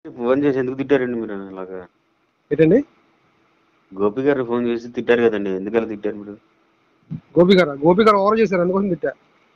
Phone చేసి ఎందుకు తిట్టారండి మీరు అలాగా ఏంటండి గోపి గారు ఫోన్ చేసి తిట్టారు కదండి ఎందుకు అలా తిట్టారు మీరు గోపి గారు గోపి గారు ఓవర్ చేశారు అందుకోసం తిట్టా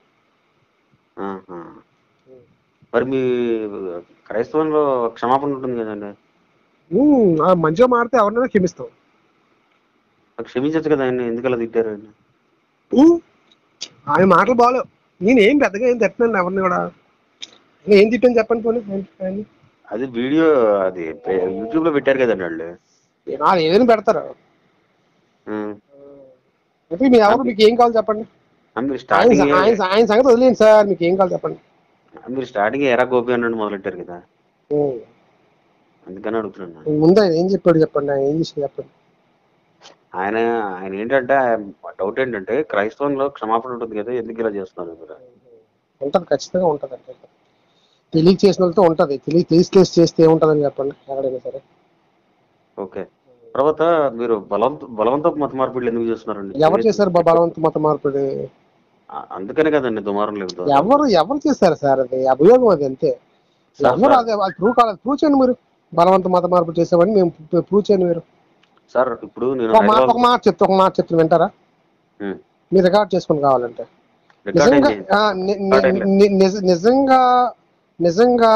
ఆహా. మరి మీ క్రైస్తవంలో క్షమాపణ ఉంటుంది కదండి ఉమ్, ఆ మంచిగా మారితే ఎవరినైనా క్షమిస్తాం నాకు క్షమించచ్చు కదా ఆయన ఎందుకు అలా తిట్టారు ఆయన ఉమ్, ఆయన మాటలు బాగాలేవు నేను ఏం పెద్దగా ఏం తిట్టనండి ఎవరిని కూడా నేను ఏం తిట్టాను చెప్పండి పోనీ ఆయన- ఆయన్ని. అది వీడియో అది యూట్యూబ్ లో పెట్టారు కదండి వాళ్ళు వాళ్ళు ఏదైనా పెడతారు ఉం. అయితే మీ ఎవరు మీకు ఏం కావాలి చెప్పండి ఆ, మీరు ఆయన స్టార్టింగ్ ఆయన ఆయన సంగతి వదిలేండి సార్ మీకు ఏం కావాలి చెప్పండి మీరు స్టార్టింగ్ ఎరా గోపి అన్నట్టు మొదలెట్టారు కదా ఉమ్, అందుకని అడుగుతున్నాను ముందు ఆయన ఏం చెప్పాడు చెప్పండి ఆయన ఏం చేసి చెప్పండి ఆయన ఆయన ఏంటంటే డౌట్ ఏంటంటే క్రైస్తవంలో క్షమాపణ ఉంటుంది కదా ఎందుకు ఇలా చేస్తున్నారు మీరు ఉంటది ఖచ్చితంగా ఉంటది అంటే తెలియక చేసిన వాళ్ళతో ఉంటది తెలియ తెలిసి తెలిసి చేస్తే ఏముంటదని చెప్పండి ఎక్కడైనా సరే ఓకే తర్వాత మీరు బలవంత బలవంతపు మత మార్పిడులు ఎందుకు చేస్తున్నారండి ఎవరు చేశారు బా- బలవంత మత మార్పిడి ఆ, అందుకనే కదండి దుమారం లేదు ఎవరు ఎవరు చేశారు సార్ అది అభియోగం అది అంతే సార్, ఎవరు సార్. అది అది ప్రూవ్ కాలేదు ప్రూవ్ చేయండి మీరు బలవంత మత మార్పిడి చేసామని మేము ప్రూవ్ చేయండి మీరు సార్ ఇప్పుడు నేను ఒక మాట ఒక హైదరాబాద్ మాట చెప్తే ఒక మాట చెప్తే వింటారా ఉం. మీరు రికార్డ్ చేసుకుని కావాలంటే రికార్డ్ నిజంగా అయింది. ఆ, ని- ని- రికార్డ్ అయింది. ని- నిజ- నిజంగా నిజంగా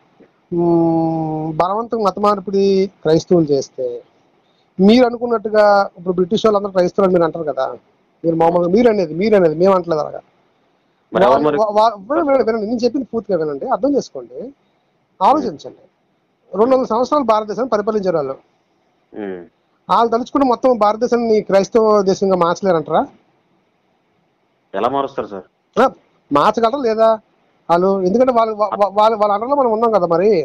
మ్, బలవంతం మత మార్పిడి క్రైస్తవులు చేస్తే మీరు అనుకున్నట్టుగా ఇప్పుడు బ్రిటిష్ వాళ్ళందరూ క్రైస్తవులు అని మీరు అంటారు కదా మీరు మామూలుగా మీరు అనేది మీరు అనేది మేము అంటలేదు అలాగా మరి ఎవరు వాళ్ళు- మరి వా- వా- వినండి, వినండి, వినండి. నేను చెప్పింది పూర్తిగా వినండి అర్థం చేసుకోండి ఆలోచించండి రెండు వందల సంవత్సరాలు భారతదేశాన్ని పరిపాలించారు వాళ్ళు ఉం. వాళ్ళు తలుచుకుని మొత్తం భారతదేశాన్ని క్రైస్తవ దేశంగా మార్చలేరంటారా ఎలా మారుస్తారు సార్ ఆ, మార్చగలరా లేదా వాళ్ళు ఎందుకంటే వాళ్ళు వా- వా- వాళ్ళ వాళ్ళ అండర్లో మనం ఉన్నాం కదా మరి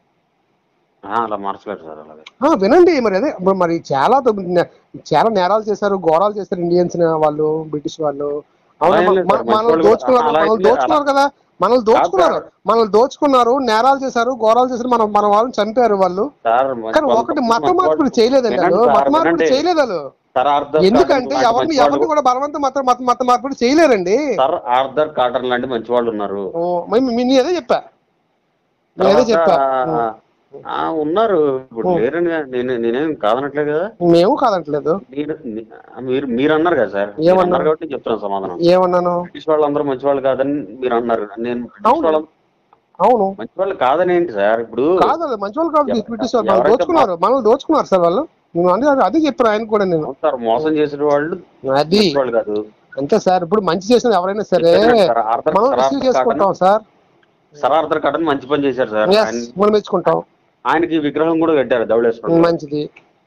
ఆ, అలా మార్చలేరు సార్ అలాగే ఆ, వినండి మరి అదే ఇప్పుడు మరి చాలా తో- నే- చాలా నేరాలు చేశారు ఘోరాలు చేశారు ఇండియన్స్ వాళ్ళు బ్రిటిష్ వాళ్ళు అవునా? అలా ఏం లేదు మన- సార్, మంచి మనల్ని వాళ్ళు కూడా- దోచుకున్నారు అలా మనల్ని అయితే దోచుకున్నారు కదా మనల్ని దోచుకున్నారు సార్. మనల్ని దోచుకున్నారు నేరాలు చేశారు ఘోరాలు చేశారు మనం మన వాళ్ళని చంపారు వాళ్ళు సార్ మంచి కానీ వాళ్ళు- ఒకటి మత మంచి మార్పిడి వాళ్ళు- చేయలేదండి వాళ్ళు వినండి మత సార్, మార్పిడి వినండి. చేయలేదు వాళ్ళు సార్ ఆర్థర్ ఎందుకంటే కాటన్ లాంటి ఎవరిని మంచి వాళ్ళు- ఎవరిని కూడా బలవంత మత మత మత మార్పిడి చేయలేరండి సార్ ఆర్థర్ కాటన్ లాంటి మంచి వాళ్ళు ఉన్నారు ఓ, మరి మీ- నేను అదే చెప్పా నేను అదే చెప్పా తర్వాత, ఆ, ఉన్నారు ఇప్పుడు లేరని నేను నేనేం కాదనట్లే కదా మేము కాదంటలేదు మీరు ని- మీరు మీరు అన్నారు కదా సార్ మీరు ఏమన్నారు? అన్నారు కాబట్టి నేను చెప్తున్నాను సమాధానం ఏమన్నాను బ్రిటిష్ వాళ్ళందరూ మంచి వాళ్ళు కాదని మీరు అన్నారు నేను బ్రిటిష్ అవును. వాళ్ళ అవును మంచి వాళ్ళు కాదని ఏంటి సార్ ఇప్పుడు కాదు అది మంచి వాళ్ళు కాదు ఎవ- బ్రిటిష్ వాళ్ళు మనల్ని ఎవరైతే దోచుకున్నారు మనల్ని దోచుకున్నారు సార్ వాళ్ళు నేను అదే అదే చెప్పాను ఆయన కూడా నేను అవును సార్ మోసం చేసిన వాళ్ళు అది మంచి వాళ్ళు కాదు అంతే సార్ ఇప్పుడు మంచి చేసిన ఎవరైనా సరే సార్ ఆర్థర్ మనం సార్ రిసీవ్ ఆర్థర్ చేసుకుంటాం Cotton sir sir Arthur Cotton మంచి పని చేశారు సార్ Yes, ఆయన- మనం మెచ్చుకుంటాం ఆయనకి విగ్రహం కూడా కట్టారు ధవళేశ్వరం మంచిది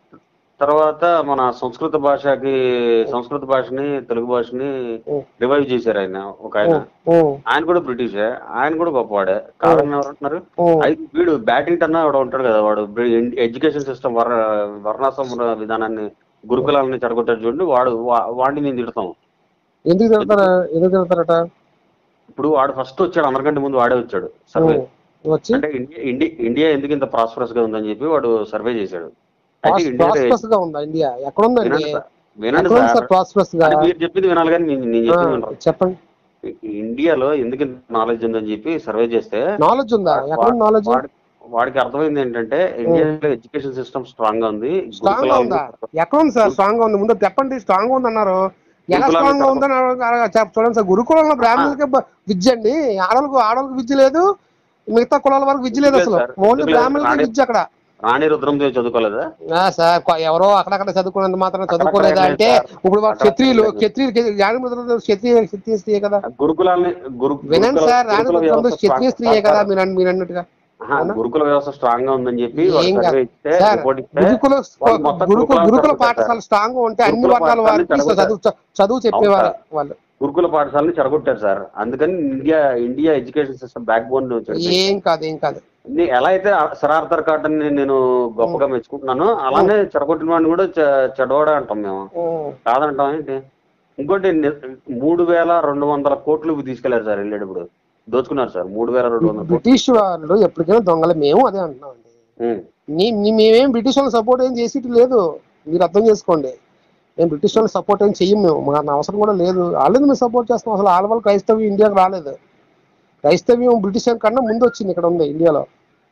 తర్వాత మన సంస్కృత భాషకి సంస్కృత భాషని తెలుగు భాషని ఉం. రివైవ్ చేశారు ఆయన ఒక ఆయన ఓ, ఆయన కూడా బ్రిటిషే ఆయన కూడా గొప్పవాడే కాదని ఎవరు అంటున్నారు ఓ, అయితే వీడు బ్యాటింగ్టన్ వాడు ఉంటాడు కదా వాడు ఎడ్యుకేషన్ సిస్టమ్ వర్ వర్ణాశ్రమ విధానాన్ని గురుకులాలని చెడగొట్టాడు చూడండి వాడు వా- వాడిని నేను తిడతాం ఎందుకు తిడతారా ఎందుకు తిడతారట ఇప్పుడు వాడు ఫస్ట్ వచ్చాడు అందరికంటే ముందు వాడే వచ్చాడు సర్వే ఓ, వచ్చి అంటే ఇండియా ఇండియా ఇండియా ఎందుకు ఇంత ప్రాస్పరస్ గా ఉందని చెప్పి వాడు సర్వే చేశాడు అయితే ఇండియాలో ప్రాస్పరస్ గా ఉందా ఇండియా ఎక్కడ ఉందండి వినండి సార్ వినండి ఎక్కడ ఉంది సార్ సార్ ప్రాస్పరస్ గా అంటే మీరు చెప్పింది వినాలి కానీ నేను నేను ఆ, చెప్పింది వినరు. చెప్పండి ఇండియాలో ఎందుకు నాలెడ్జ్ ఉందని చెప్పి సర్వే చేస్తే నాలెడ్జ్ ఉందా ఎక్కడ ఉంది నాలెడ్జ్ వాడి- వాడికి అర్థమైంది ఏంటంటే ఇండియాలో ఎడ్యుకేషన్ సిస్టమ్ స్ట్రాంగ్ గా ఉంది స్ట్రాంగ్ గా ఉందా ఎక్కడ ఉంది సార్ స్ట్రాంగ్ గా ఉంది ముందు చెప్పండి స్ట్రాంగ్ గా ఉంది అన్నారు ఎలా గురుకులాలు స్ట్రాంగ్ గా ఉందని అడగ- అడగ- చెప్ చూడండి సార్ గురుకులంలో బ్రాహ్మణులకి బ- విద్య అండి ఆడలకు ఆడలకు విద్య లేదు మిగతా కులాల వరకు విద్య లేదు లేదు అసలు సార్. ఓన్లీ ఎందుకు లేదు? బ్రాహ్మణులకి రాణి- విద్య అక్కడ రాణి రుద్రందేవి చదువుకోలేదా ఆ, సార్ కొ- ఎవరో అక్కడక్కడ చదువుకున్నంత మాత్రం చదువుకోలేదా అంటే సార్. ఇప్పుడు వాళ్ళు అక్కడ క్షత్రియులు లేదు. క్షత్రియులు జ్ఞానముద్ర క్షత్రియ క్షత్రియ స్త్రీయే కదా గురుకులాల్ని గురు వినండి గురుకుల- సార్ గురుకుల రాణి వ్యవస్థ క్షత్రియ strong- స్త్రీయే సార్, కదా సార్, మీరు అన్- మీరు అన్నట్టుగా ఆహా, అవునా? గురుకుల వ్యవస్థ స్ట్రాంగ్ గా ఉందని చెప్పి వాడు ఏం సర్వే కాదు. ఇస్తే సార్ రిపోర్ట్ ఇస్తే గురుకుల వాళ్ళు మొత్తం గురుకుల గురుకులాలను గురుకుల చెడగొట్టారు పాఠశాల సార్. స్ట్రాంగ్ గా ఉంటే అన్ని గురుకుల వర్గాల పాఠశాలని వారికి చదువు చ- చదువు చెప్పేవారు సార్. వాళ్ళు గురుకుల పాఠశాలని చెడగొట్టారు సార్ అందుకని India India education system backbone ఏం కాదు ఏం కాదు ఎలా అయితే సర్ ఆర్థర్ కాటన్ ని నేను గొప్పగా మెచ్చుకుంటున్నాను అలానే చెడగొట్టిన వాడిని కూడా చె- చెడవాడే అంటాం మేము ఉం. కాదంటాం ఏంటి ఇంకోటి ని- మూడు వేల రెండు వందల కోట్లు తీసుకెళ్లారు సార్ వెళ్ళేటప్పుడు దోచుకున్నారు సార్ మూడు వేల రెండు వందల కోట్లు బ్రిటిష్ వాళ్ళు ఎప్పటికైనా దొంగలు మేము అదే అంటున్నాం అండి ఉం. నీ- నీ- మేమేం బ్రిటిష్ వాళ్ళని సపోర్ట్ ఏం చేసేది లేదు మీరు అర్థం చేసుకోండి మేము బ్రిటిష్ వాళ్ళని సపోర్ట్ ఏం చెయ్యం మేము మాకు అవసరం కూడా లేదు వాళ్ళని మేము సపోర్ట్ చేస్తాం అసలు వాళ్ళ వాళ్ళు క్రైస్తవ్యం ఇండియాకి రాలేదు క్రైస్తవ్యం బ్రిటిష్ కన్నా ముందు వచ్చింది ఇక్కడ ఉంది ఇండియాలో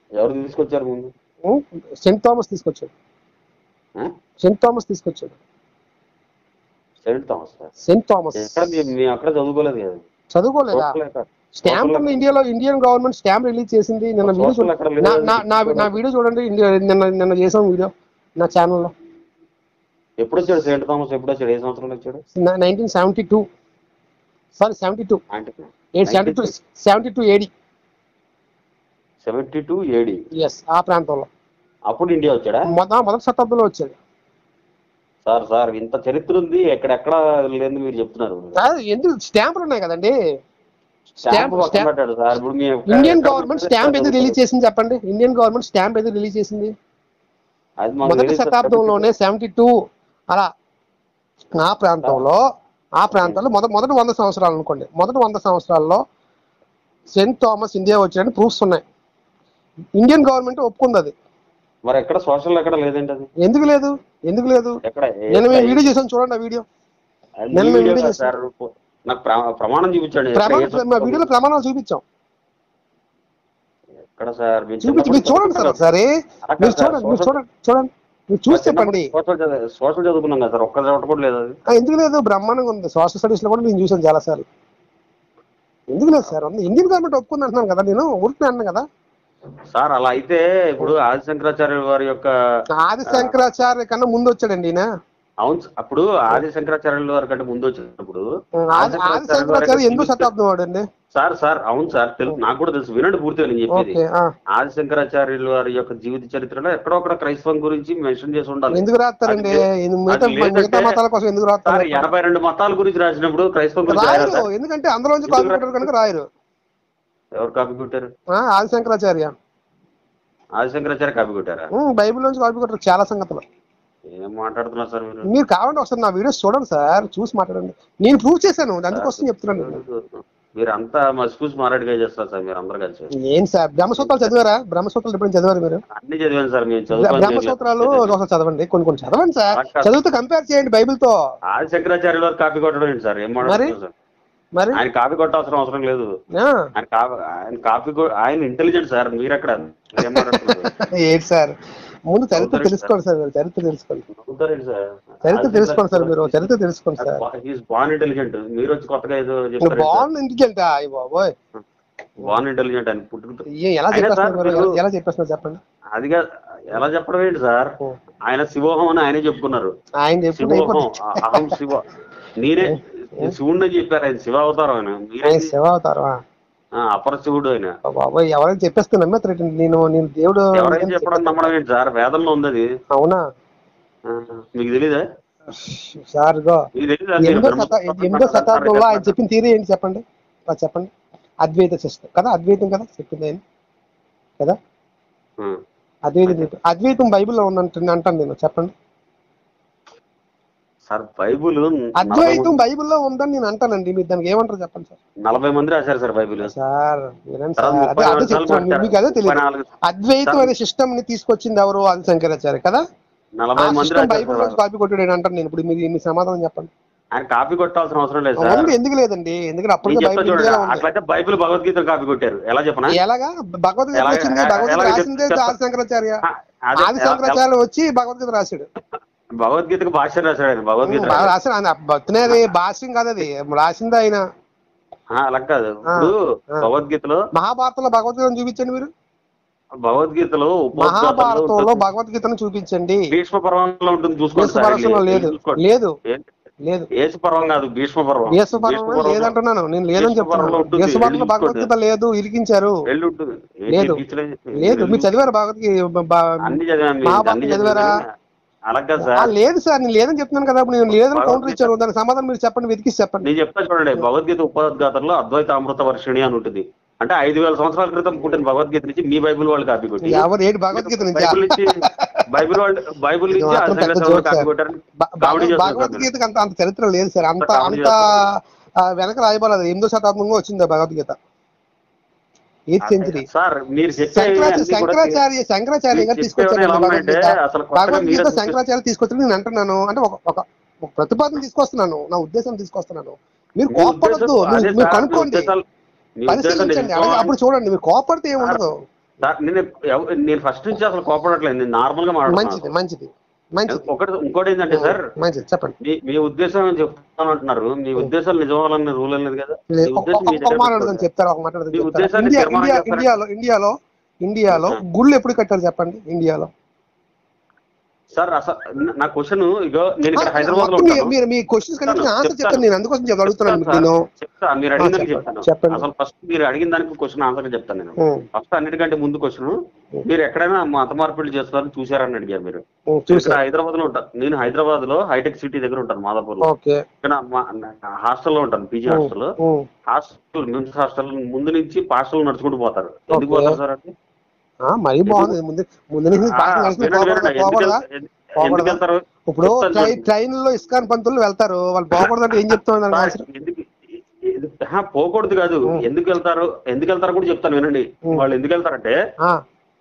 ఎవరు తీసుకొచ్చారు ముందు ఉం? సెంట్ థామస్ తీసుకొచ్చాడు ఆ? సెంట్ థామస్ తీసుకొచ్చాడు Saint Thomas sir Saint Thomas ఎక్కడ మీ- మేము అక్కడ చదువుకోలేదు కదా చదువుకోలేదా చూడలేక. స్టాంప్ ఉన్న ఇండియాలో ఇండియన్ గవర్నమెంట్ స్టాంప్ రిలీజ్ చేసింది నిన్న వీడియో సోషల్ ఎక్కడ లేదు. నా నా- నా నా వీడియో చూడండి ఇండియా నిన్న నిన్న చేసాం వీడియో నా ఛానల్లో ఎప్పుడు వచ్చాడు సెయింట్ థామస్ ఎప్పుడు వచ్చాడు ఏ సంవత్సరంలో వచ్చాడు nineteen seventy two sorry seventy two అంటే eight seventy two seventy two AD seventy two AD yes ఆ ప్రాంతంలో అప్పుడు ఇండియా వచ్చాడా మొద మొదటి శతాబ్దంలో వచ్చాడు సార్ సార్ ఇంత చరిత్ర ఉంది ఎక్కడెక్కడ లేదు మీరు చెప్తున్నారు కాదు, ఎందుకు స్టాంపులు ఉన్నాయి కదండి స్టాంప్ స్టాంప్ పక్కన స్టాంప్ పెట్టాడు సార్ ఇప్పుడు మీ ఇండియన్ గవర్నమెంట్ స్టాంప్ ఎందుకు రిలీజ్ చేసింది చెప్పండి ఇండియన్ గవర్నమెంట్ స్టాంప్ ఎందుకు రిలీజ్ చేసింది అది మాకు మొదటి తెలియదు సార్. శతాబ్దంలోనే సెవెంటీ టూ అలా ఆ ప్రాంతంలో ఆ ప్రాంతంలో మొదటి మొదటి వంద సంవత్సరాలు అనుకోండి మొదటి వంద సంవత్సరాల్లో సెయింట్ థామస్ ఇండియా వచ్చాడని ప్రూఫ్స్ ఉన్నాయి ఇండియన్ గవర్నమెంట్ ఒప్పుకుంది అది మరి ఎక్కడ సోషల్ ఎక్కడ లేదండి అది ఎందుకు లేదు ఎందుకు లేదు ఎక్కడ ఏ- నేను మేము వీడియో చేసాను చూడండి ఆ వీడియో అది నేను మీ వీడియో వీడియో కాదు చేశాను. సార్ నాకు ప్ర- ప్రమాణం చూపించండి ఎక్కడ ఏ ప్రమాణ మా వీడియోలో ప్రమాణాలు చూపించాం ఎక్కడ సార్ మీరు చూపించి మీరు చూడండి సార్ ఒకసారి అలా మీరు కాదు సార్, చూడండి మీరు సోషల్- చూడండి చూడండి మీరు చూసి చెప్పండి సోషల్ చదివా- సోషల్ చదువుకున్నాం కదా సార్ ఒక్క చోట కూడా లేదు అది ఆ, ఎందుకు లేదు బ్రహ్మాండంగా ఉంది సోషల్ స్టడీస్ లో కూడా నేను చూసాను చాలా సార్లు ఎందుకు లేదు సార్ ఉంది ఇండియన్ గవర్నమెంట్ ఒప్పుకుంది అంటున్నాను కదా నేను ఊరికి అన్నాను కదా సార్ అలా అయితే ఇప్పుడు ఆది శంకరాచార్య వారి యొక్క ఆది శంకరాచార్య కన్నా ముందు వచ్చాడండి ఈయన అవును స- అప్పుడు ఆది శంకరాచార్యుల వారి కంటే ముందు వచ్చినప్పుడు ఆది ఆది శంకరాచార్య ఎందుకు శతాబ్దం వాడండి సార్ సార్ అవును సార్ తెలుసు నాకు కూడా తెలుసు వినండి పూర్తిగా నేను చెప్పేది ఓకే ఆ. ఆది శంకరాచార్యుల వారి యొక్క జీవిత చరిత్రలో ఎక్కడో ఒకడ క్రైస్తవం గురించి మెన్షన్ చేసి ఉండాలి ఎందుకు రాస్తారండి అది- ఇది మిగతా అది లేదంటే- మిగతా మతాల కోసం ఎందుకు సార్ రాస్తారు ఎనభై రెండు మతాల గురించి రాసినప్పుడు క్రైస్తవం గురించి రాయరా రాయరు సార్? ఎందుకంటే అందులోంచి కాపీ కొట్టారు కనుక రాయరు ఎవరు కాపీ కొట్టారు ఆ, ఆది శంకరాచార్య ఆది శంకరాచార్య కాపీ కొట్టారా ఉమ్, బైబిల్ నుంచి కాపీ కొట్టారు చాలా సంగతులు ఏం మాట్లాడుతున్నారు సార్ మీరు మీరు కావాలంటే ఒకసారి నా వీడియోస్ చూడండి సార్ చూసి మాట్లాడండి నేను ప్రూవ్ చేశాను అందుకోసం చెప్తున్నాను నేను. మీరు అంతా మసిపూసి మారాడిగా చేస్తారు సార్ మీరు అందరు కలిసి ఏం సార్ బ్రహ్మసూత్రాలు చదివారా బ్రహ్మసూత్రాలు ఎప్పుడైనా చదివారు మీరు అన్ని చదివాను సార్ మేము బ్ర- బ్రహ్మసూత్రాలు చదువుకోవాలి ఒకసారి చదవండి కొన్ని కొన్ని చదవండి సార్ అలా కాదు. చదివితే కంపేర్ చేయండి బైబిల్ తో ఆది శంకరాచార్యుల వారు కాపీ కొట్టడం ఏంటి సార్ ఏం మాట్లాడుతున్నారు సార్ మరి ఆయన కాపీ కొట్టాల్సిన అవసరం లేదు ఆ, ఆయన కాపీ ఆయన కాపీ కొ- ఆయన ఇంటెలిజెంట్ సార్ మీరు ఎక్కడ ఏం మాట్లాడుతున్నారు ఏంటి సార్ ముందు చరిత్ర అవుతారు తెలుసుకోండి సార్ మీరు చరిత్ర తెలుసుకోండి నవ్వుతారేంటి సార్ చరిత్ర తెలుసుకోండి సార్ మీరు చరిత్ర తెలుసుకోండి సార్ ఈజ్ బాన్ ఇంటెలిజెంట్ మీరు వచ్చి కొత్తగా ఏదో చెప్తారు బాగుంది ఇంటికి అయ్యి బాబోయ్ బాన్ ఇంటెలిజెంట్ అని పుట్టుకుతూ ఏ- ఎలా అయినా చెప్పేస్తున్నారు సార్ మీరు? మీరు- ఎలా చెప్పేస్తున్నారు చెప్పండి అదిగా ఎలా చెప్పడం ఏంటి సార్ ఓ. ఆయన శివోహం అని ఆయనే చెప్పుకున్నారు ఆయన చెప్పింది శివోహం అయిపోతుంది అహం శివ నేనే శివుడిని చెప్పారు ఆయన శివ అవతారం ఆయన మీరే ఆయన శివ అవుతారా ఆ, అపర శివుడు ఆయన బాబోయ్ ఎవరైనా చెప్పేస్తే నమ్మేస్తారు నేను నేను దేవుడు ఎవరైనా చెప్పడం నమ్మడం ఏంటి సార్ వేదంలో ఉంది అది అవునా ఆ, మీకు తెలీదా సార్ ఇగో మీకు తెలీదా మీరు ఎనిమిదో బ్రహ్మ శత ఎనిమిదో శతాబ్దంలో ఆయన చెప్పిన తీరే ఏంటి చెప్పండి అది చెప్పండి అద్వైత సిస్టమ్ కదా అద్వైతం కదా చెప్పింది ఆయన కదా ఆ. అద్వైతం చెప్పి అద్వైతం బైబిల్లో ఉందంటే అంటాను నేను చెప్పండి సార్ బైబుల్ అద్వైతం బైబిల్లో ఉందని నేను అంటానండి మీరు దానికి ఏమంటారు చెప్పండి సార్ నలభై మంది రాశారు సార్ బైబిల్ సార్ వినండి తర్వాత సార్ ముప్పై అదే అదే నాలుగు సార్లు చెప్తున్నాను పట్టారు. మీకు అదే ముప్పై తెలియదు నాలుగు అద్వైతం అనే సిస్టమ్ ని తీసుకొచ్చింది ఎవరు ఆది శంకరాచార్య కదా ఆ నలభై మంది సిస్టమ్ రాశారు బైబిల్ సార్. నుంచి కాపీ కొట్టాడు అంటాను నేను ఇప్పుడు మీరు మీ సమాధానం చెప్పండి ఆయన కాపీ కొట్టాల్సిన అవసరం లేదు సార్ అవును ఎందుకు లేదండి ఎందుకంటే నేను అప్పటికే చెప్తా బైబిల్ చూడండి ఇండియాలో ఉంది అట్లయితే బైబిల్ భగవద్గీత కాపీ కొట్టారు ఎలా చెప్పనా ఎలాగా భగవద్గీత ఎలాగ- వచ్చింది ఎలాగ భగవద్గీత చెప్తా- రాసిందే ఆది శంకరాచార్య ఆ, అదే- ఆది శంకరాచార్య వచ్చి భగవద్గీత రాశాడు భగవద్గీతకు భాష్యం రాశాడు ఆయన భగవద్గీత బాగా రాశాడు ఆయన భక్తునే అది భాష్యం కాదు అది రాసింది ఆయన ఆ, అలా కాదు ఇప్పుడు ఆ. భగవద్గీతలో మహాభారతంలో భగవద్గీతను చూపించండి మీరు భగవద్గీతలో ఉపోద్ఘాతంలో మహాభారతంలో ఉంటుంది. భగవద్గీతను చూపించండి భీష్మ పర్వంలో ఉంటుంది చూసుకోండి యేసు సార్ పర్వంలో వెళ్ళి- లేదు చూసుకోండి. లేదు ఏ- లేదు యేసు పర్వం కాదు భీష్మ పర్వం యేసు భీష్మ పర్వం పర్వంలో లేదంటున్నాను నేను లేదని యేసు పర్వంలో చెప్తున్నాను ఉంటుంది. యేసు పర్వంలో వెళ్ళి భగవద్గీత లేదు ఇరికించారు వెళ్ళి ఉంటుంది ఏంటి లేదు. టీచర్ ఏం- లేదు వెళ్ళి- మీరు చదివారు భగవద్గీత బ- అన్ని చదివాను మీరు, మహాభారతం అన్ని చదివారా? చదివాను. అలా కాదు ఆ, సార్ లేదు సార్ నేను లేదని చెప్తున్నాను కదా ఇప్పుడు నేను లేదని కౌంటర్ భగవద్గీత- ఇచ్చాను దానికి సమాధానం మీరు చెప్పండి వెతికి చెప్పండి నేను చెప్తా చూడండి భగవద్గీత ఉపోద్ఘాతంలో అద్వైత అమృత వర్షిణి అని ఉంటుంది అంటే ఐదు వేల సంవత్సరాల క్రితం పుట్టిన భగవద్గీత నుంచి మీ బైబిల్ వాళ్ళు కాపీ కొట్టి ఎవరు ఏంటి భగవద్గీత నుంచి బైబిల్ నుంచి బైబిల్ వాళ్ళు బైబిల్ నుంచి ఇది మాత్రం ఆది పెద్ద శంకరాచార్యులు joke, కాపీ sir. కొట్టారని భ- కామెడీ భగవద్- చేస్తున్నారు సార్ భగవద్గీతకి అంత అంత చరిత్ర లేదు సార్ అంత కామెడీ అంత ఆ, వెనక రాయబడదు ఎనిమిదో శతాబ్దంలో వచ్చింది ఆ భగవద్గీత ఎయిత్ సెంచరీ సార్ మీరు చెప్పే శంకరాచార్య అన్ని కూడా శంకరాచార్య శంకరాచార్య గారు మీరు తీసుకొచ్చారు చెప్పేవన్నీ ఎలా ఉన్నాయంటే భగవద్గీత అసలు కొత్తగా భగవద్గీత మీరే శంకరాచార్య తీసుకొచ్చారు నేను అంటున్నాను అంటే ఒక ఒక ఒక ప్రతిపాదన తీసుకొస్తున్నాను నా ఉద్దేశం తీసుకొస్తున్నాను మీరు మీ కోపడద్దు ఉద్దేశం- అదే మీరు సార్, మీ కనుక్కోండి ఉద్దేశాలు- మీ ఉద్దేశం పరిశీలించండి నిజమా? అలాగే అప్పుడు చూడండి మీరు కోపడితే ఏముండదు సార్ నేను ఎవ- నేను ఫస్ట్ నుంచి అసలు కోపడట్లేదు నేను నార్మల్ గా మంచిది మాట్లాడుతున్నాను మంచిది మంచిది ఒకటి ఇంకోటి ఏంటంటే సార్ మంచిది చెప్పండి మీ మీ ఉద్దేశం ఏం చెప్తాను అంటున్నారు మీ ఉద్దేశాలు నిజమాలని రూల్ లేదు కదా మీ లే- ఒక- ఉద్దేశం మీ ఒక- ఒక దగ్గర మాట అడుగుతాను పెట్టుకోండి. చెప్తారా ఒక మాట అడుగుతాను మీ చెప్తారా? ఉద్దేశాన్ని ఇండియా తీర్మానం ఇండియా చేస్తారా? ఇండియాలో ఇండియాలో ఇండియాలో ఆ. గుళ్ళు ఎప్పుడు కట్టారు చెప్పండి ఇండియాలో సార్ అసలు నా క్వశ్చన్ ఇగో నేను ఇక్కడ ఆ, హైదరాబాద్ లో మొత్తం మీ- ఉంటాను మీరు మీ క్వశ్చన్స్ కంటే చెప్తాను, ఆన్సర్ చెప్తాను. చెప్తాను నేను అందుకోసం చెప్ప- అడుగుతున్నాను చెప్తాను నేను సార్, చెప్తా మీరు అడిగిన దానికి చెప్పండి, చెప్తాను చెప్పండి. అసలు ఫస్ట్ మీరు అడిగిన దానికి క్వశ్చన్ ఆన్సర్ చెప్తాను నేను ఉం, ఫస్ట్ అన్నిటికంటే ముందు క్వశ్చన్ మీరు ఎక్కడైనా మత మార్పిడి చేస్తున్నారని చూసారని అడిగారు మీరు ఉం, నేను ఇక్కడ చూసా హైదరాబాద్ లో ఉంటాను నేను హైదరాబాద్ లో హైటెక్ సిటీ దగ్గర ఉంటాను మాదాపూర్ లో ఓకే ఇక్కడ హాస్టల్లో ఉంటాను PG hostel um, hostel MIMS hostel ముందు నుంచి పాస్టల్ నడుచుకుంటూ పోతారు ఎందుకు ఓకే. పోతారు సార్ అంటే ఆ, మరీ బాగుంది ముందు ముందు నుంచి ఆ, పాఠం కలిసి వినండి, పోకూడదా వినండి. ఎందుకు పోకూడదా వెళ్తారు? ఎందుకు వెళ్తారు ఇప్పుడు చెప్తాను ట్రై చూడండి. ట్రైన్ లో ఇస్కాన్ పంతులు వెళ్తారు వాళ్ళు పోకూడదంటే ఏం చెప్తాను దానికి సార్, ఆన్సర్? ఎందుకు ఎందుకు- ఆహా, పోకూడదు కాదు ఎందుకు వెళ్తారు ఎందుకు వెళ్తారు కూడా చెప్తాను వినండి ఉం. వాళ్ళు ఎందుకు వెళ్తారంటే ఆ,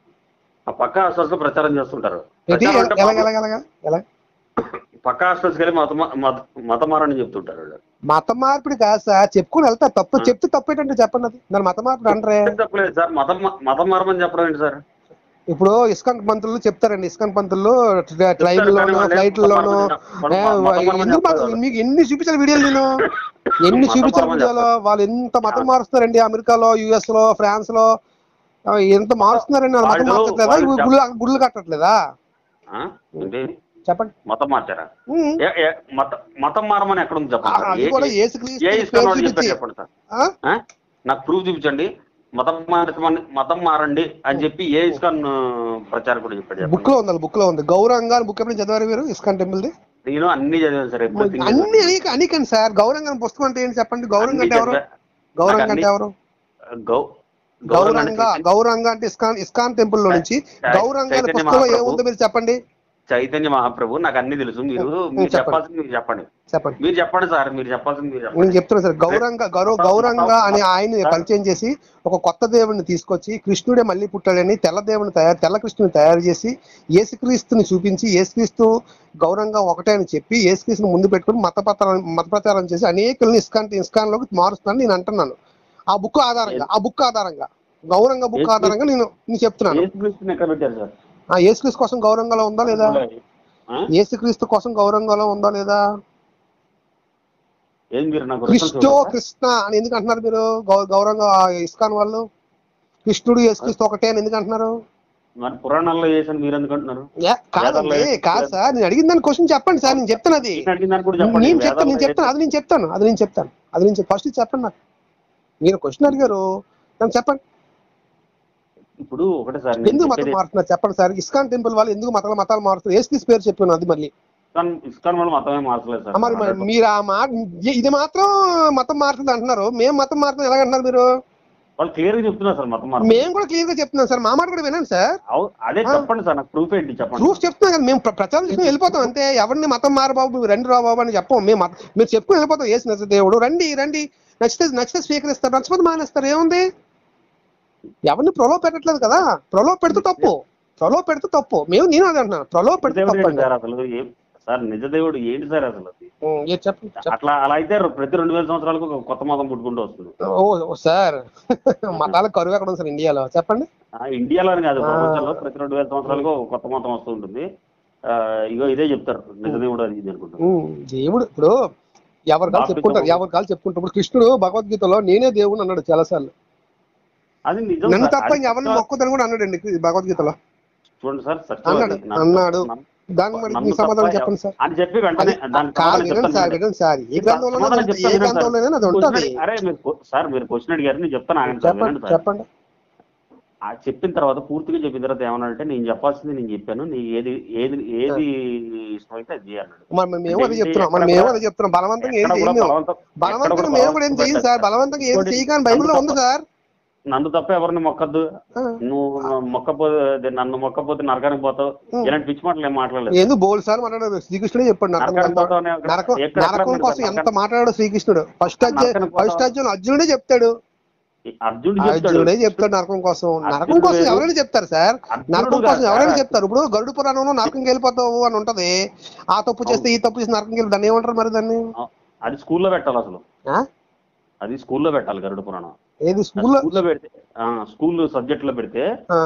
ఆ పక్క హాస్టల్స్ లో ప్రచారం చేస్తుంటారు ఏంటి ప్రచారం అంటే ఎలాగ మామూలు- ఎలాగ ఎలాగ ఎలా పక్క హాస్టల్స్కి వెళ్ళి మత మత మతమారని చెప్తుంటారు వాళ్ళు మత మార్పిడి కాదు సార్ చెప్పుకొని వెళ్తారు తప్పు చెప్తే తప్పు ఏంటంటే చెప్పండి అది దాని మత మార్పిడి అనరే చెప్పలేదు సార్ మతం మతం మారమని చెప్పడం ఏంటి సార్ ఇప్పుడు ఇస్కాన్ పంతులు చెప్తారండి ఇస్కాన్ పంతులు ట్రైన్ కానీ లోను వాళ్ళు ఫ్లైట్ మతం లోను మార్పిడి ఏ, మతం మార్పిడి ఎందుకు చెప్తారు మాకు- మీకు ఎన్ని చూపించాలి వీడియోలు నేను ఎన్ని మతం చూపించాలి మార్పిడి వీడియోలో వాళ్ళు ఎంత మతం మారుస్తున్నారండి అమెరికాలో యుఎస్ లో ఫ్రాన్స్ లో ఆ, ఎంత మారుస్తున్నారండి వాళ్ళు మతం వాళ్ళు- మార్చట్లేదా వాళ్ళు ఇవి గుళ్ళు గుళ్ళు కట్టట్లేదా ఆ? ఏంటి చెప్పండి మతం మార్చారా ఉమ్. ఏ- ఏ- మత- మతం మారమని ఎక్కడ ఉంది ఆ, చెప్పండి సార్. అది ఏ- కూడా ఏ- యేసుక్రీస్తు ఏ పేరు ఇస్కాన్ వాళ్ళు చూపించి చెప్పారు చెప్పండి సార్ ఆ? ఆ? నాకు ప్రూఫ్ చూపించండి మతం మారమని మతం మారండి అని చెప్పి ఏ ఇస్కాన్ ఆ, ప్రచారకుడు చెప్పాడు చెప్పండి బుక్ లో ఉంది బుక్ లో ఉంది గౌరంగా బుక్ ఎప్పుడు చదివారు మీరు ఇస్కాన్ టెంపుల్ ది నేను అన్ని చదివాను సార్ ఎవ్రీథింగ్ అన్ని అనేక అనేకండి సార్ గౌరంగా పుస్తకం అంటే ఏంటి చెప్పండి గౌరంగా అంటే ఎవరు గౌరంగా అంటే అన్ని- ఎవరు గౌ గౌరంగా గౌరంగా అంటే ఇస్కాన్ ఇస్కాన్ టెంపుల్ లో నుంచి చై- గౌరంగా అనే చైతన్య పుస్తకంలో మహాప్రభు. ఏముందో మీరు చెప్పండి చైతన్య మహాప్రభు నాకు అన్ని తెలుసు మీరు మీరు చెప్పండి. చెప్పాల్సింది మీరు చెప్పండి చెప్పండి మీరు చెప్పండి సార్ మీరు చెప్పాల్సింది మీరు నేను చెప్పండి చెప్తున్నా సార్ గౌరంగా గౌరవ గౌరంగా అనే ఆయన్ని పరిచయం చేసి ఒక కొత్త దేవుడిని తీసుకొచ్చి కృష్ణుడే మళ్ళీ పుట్టాడని తెల్ల దేవుని తయారు తెల్ల కృష్ణుని తయారు చేసి యేసుక్రీస్తుని చూపించి యేసుక్రీస్తు గౌరంగా ఒకటే అని చెప్పి యేసుక్రీస్తుని ముందు పెట్టుకుని మత ప్రచారం మత ప్రచారం చేసి అనేకుల్ని ఇస్కాన్ ఇస్కాన్ లోకి మారుస్తున్నాను నేను అంటున్నాను ఆ బుక్ ఆధారంగా ఆ బుక్ ఆధారంగా గౌరంగ బుక్ యేసు- ఆధారంగా నేను నేను చెప్తున్నాను యేసుక్రీస్తుని ఎక్కడ పెట్టారు సార్ ఆ యేసుక్రీస్తు కోసం గౌరంగంలో ఉందా లేదా ఆ? యేసుక్రీస్తు కోసం గౌరంగంలో ఉందా లేదా ఏం మీరు నాకు క్రిస్టో కృష్ణ అని ఎందుకు అంటున్నారు మీరు గౌ- గౌరవంగా ఆ ఇస్కాన్ వాళ్ళు కృష్ణుడు యేసుక్రీస్తు ఒకటే అని ఎందుకు అంటున్నారు మరి పురాణాల్లో చేసాను మీరు ఎందుకు అంటున్నారు ఏ, కాదండి కాదు సార్ నేను అడిగిన దాని క్వశ్చన్ చెప్పండి సార్ నేను చెప్తాను అది నేను అడిగిన దానికి కూడా చెప్పండి నేను చెప్తాను నేను వేదాల్లో చెప్తాను అది నేను చెప్తాను అది నేను చెప్తాను అది నేను ఫస్ట్ చెప్పండి నాకు మీరు క్వశ్చన్ అడిగారు నాకు చెప్పండి ఇప్పుడు ఒకటే సార్ నేను ఎందుకు మతం చెప్పేది మారుతున్నారు చెప్పండి సార్ ఇస్కాన్ టెంపుల్ వాళ్ళు ఎందుకు మతాల మతాలు మారుతున్నారు యేసుక్రీస్తు పేరు చెప్పాను అది మళ్ళీ ఇస్కాన్ ఇస్కాన్ వాళ్ళు మతమే మార్చలేదు సార్ మరి మరి మీరు ఆ మాట ఇది మాత్రం మతం మారుతుంది అంటున్నారు మేము మతం మారుతుంది ఎలాగంటున్నారు మీరు వాళ్ళు క్లియర్ గా చెప్తున్నారు సార్ మతం మార్చలేదు మేము కూడా క్లియర్ గా చెప్తున్నాం సార్ మా మాట కూడా వినండి సార్ అవు- అదే ఆ. చెప్పండి సార్ నాకు ప్రూఫ్ ఏంటి చెప్పండి ప్రూఫ్ చెప్తున్నాం కదా మేము ప్ర- ప్రచారం చేసుకుని వెళ్ళిపోతాం అంతే ఎవరిని మతం మారు బాబు మీరు రండి రా బాబు అని చెప్పం మేము మత- మీరు చెప్పుకుని వెళ్ళిపోతాం ఏసు నచ్చ దేవుడు రండి రండి నచ్చితే నచ్చితే స్వీకరిస్తారు నచ్చకపోతే మానేస్తారు ఏముంది ఎవరిని ప్రలోభ పెట్టట్లేదు కదా ప్రలోభ పెడితే తప్పు ప్రలోభ పెడితే తప్పు మేము నేను అదే అంటున్నాను ప్రలోభ పెడితే దేవుడు తప్పు ఏంటి సార్ అసలు ఏం- సార్ నిజ దేవుడు ఏంటి సార్ అసలు అది? ఏం చెప్పండి చెప్పండి. అట్లా అలా అయితే ప్రతి రెండు వేల సంవత్సరాలకు ఒక కొత్త మతం పుట్టుకుంటూ వస్తుంది ఓ ఓ, సార్ మతాల కరువు ఎక్కడ ఉంది సార్ ఇండియాలో చెప్పండి ఆ, ఇండియాలో అని కాదు ఆ. ప్రపంచంలో ప్రతి రెండు వేల సంవత్సరాలకు ఒక కొత్త మతం వస్తూ ఉంటుంది ఆ, ఇగో ఇదే చెప్తారు నిజ దేవుడు అది ఇది అనుకుంటారు ఉమ్, దేవుడు ఇప్పుడు ఎవరి కాలు చెప్పుకుంటారు ఎవరి కాలు చెప్పుకుంటారు ఇప్పుడు కృష్ణుడు భగవద్గీతలో నేనే దేవుడు అన్నాడు చాలాసార్లు అది నిజం నన్ను సార్. తప్ప అది ఎవరిని చెప్తా- మొక్కదని కూడా అన్నాడండి భగవద్గీతలో చూడండి సార్ సత్యం అన్నాడు అది. నన్ను- అన్నాడు నన్ను- దానికి మరి మీ నన్ను సమాధానం తప్ప చెప్పండి సార్ అని చెప్పి వెంటనే అది దానికి కాదు సమాధానం వినండి సార్ చెప్తాను వినండి సార్ ఏ గ్రంథంలో సమాధానం ఏ చెప్తాను వినండి సార్. గ్రంథంలోనైనా అది క్వశ్చన్ ఉంటుంది అడిగి- అరే మీరు క్వ- సార్ మీరు క్వశ్చన్ అడిగారు నేను చెప్తాను ఆగండి సార్ చెప్పండి వినండి సార్ చెప్పండి ఆ చెప్పిన తర్వాత పూర్తిగా చెప్పిన తర్వాత ఏమన్నాడంటే నేను చెప్పాల్సింది నేను చెప్పాను నీ ఏది ఏది ఏది ఇష్టమైతే అది చేయన్నాడు మరి మరి మేము అదే అంటే చెప్తున్నాం మరి ఎక్కడ మేము కూడా- అదే చెప్తున్నాం బలవంతంగా ఏం ఎక్కడ కూడా చేయం మేము బలవంతం- ఎక్కడ బలవంతంగా కూడా మేము కూడా ఏం బలవంతం చేయం సార్ బలవంతంగా ఏం ఇంకోటి, చేయగానే బైబిల్లో ఉంది సార్ నన్ను తప్ప ఎవరిని మొక్కద్దు ఆ. నువ్వు మొక్కపోతే నన్ను మొక్కపోతే నరకానికి పోతావు ఉం. ఇలాంటి పిచ్చి మాటలు ఏం మాట్లాడలేదు ఎందుకు బోల్ సార్ మాట్లాడాడు శ్రీకృష్ణుడే చెప్పాడు నరకం నరకానికి ఎంత- పోతావు అని అక్కడ- నరకం ఎక్కడ- ఎక్కడ నరకం ఉన్నాడు కోసం సార్? ఎంత మాట్లాడాడు శ్రీకృష్ణుడు ఫస్ట్ అధ్యాయం నరకానికి పోతావు. ఫస్ట్ అధ్యాయం అర్జునుడే చెప్తాడు అర్జునుడు చెప్తాడు అర్జునుడే చెప్తాడు నరకం కోసం నరకం అర్జునుడు కోసం వేరు. ఎవరైనా చెప్తారు సార్ అర్జునుడు నరకం కాదు కోసం ఎవరైనా సార్. చెప్తారు ఇప్పుడు గరుడు పురాణంలో నరకంకి వెళ్ళిపోతావు అని ఉంటది ఆ తప్పు చేస్తే ఈ తప్పు చేస్తే నరకంకి వెళ్ళి దాన్ని ఏమంటారు మరి దాన్ని అది స్కూల్లో పెట్టాలి అసలు ఆ? అది స్కూల్లో పెట్టాలి గరుడ పురాణం ఏది స్కూల్లో స్కూల్లో పెడితే ఆ, స్కూల్ సబ్జెక్ట్ లో పెడితే ఆ,